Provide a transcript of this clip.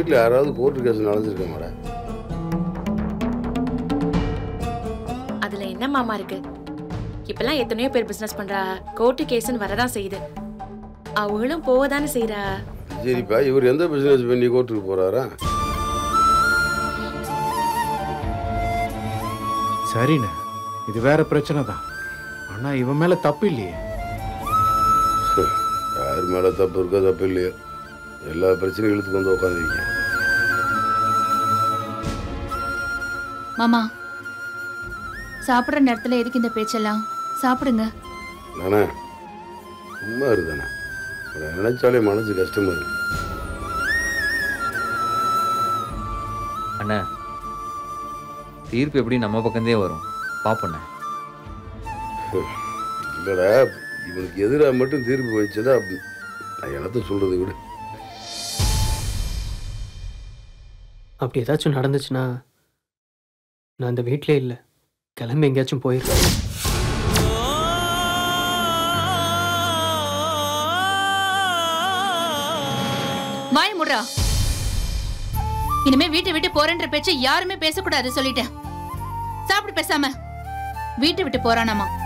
வீட்டில் யாராவது court case நடந்திருக்க மாடா அதுல என்ன மாமா இருக்கு இப்பெல்லாம் எத்தனையோ பேர் பிசினஸ் பண்றா கோர்ட்டு கேஸ்னு வரதான் செய்யுது அவங்களும் போவதானே செய்றா சரிப்பா இவர் எந்த பிஸ்னஸ் பண்ணி கோர்ட்டுக்கு போகிறாரா சரிண்ணே இது வேற பிரச்சனை தான் ஆனா இவன் மேல தப்பு இல்லையே யார் மேலே தப்பு இருக்கோ தப்பு இல்லையோ எல்லா பிரச்சனையும் இழுத்துக்கு வந்து உட்காந்துருக்கீங்க மாமா சாப்பிடுற நேரத்துல எதுக்கு இந்த பேச்செல்லாம் சாப்பிடுங்க நானே சும்மா இருதானே அவரை நினைச்சாலே மனசு கஷ்டமா இருக்கு அண்ணா தீர்ப்பு எப்படி நம்ம பக்கம்தே வரும் பாப்பண்ணே இல்லைடா இவனுக்கு எதிராக மட்டும் தீர்ப்பு வச்சதா நான் என்னத்த சொல்றது விடு அப்படி ஏதாச்சும் நடந்துச்சுன்னா நான் அந்த வீட்டிலே இல்லை கிளம்பி எங்கேயாச்சும் போயிருக்கேன் வாய முடுறா இனிமே வீட்டை விட்டு போறேன்ற பேச்சை யாருமே பேசக்கூடாது சொல்லிட்டேன் சாப்பிடு பேசாம வீட்டை விட்டு போறானாமா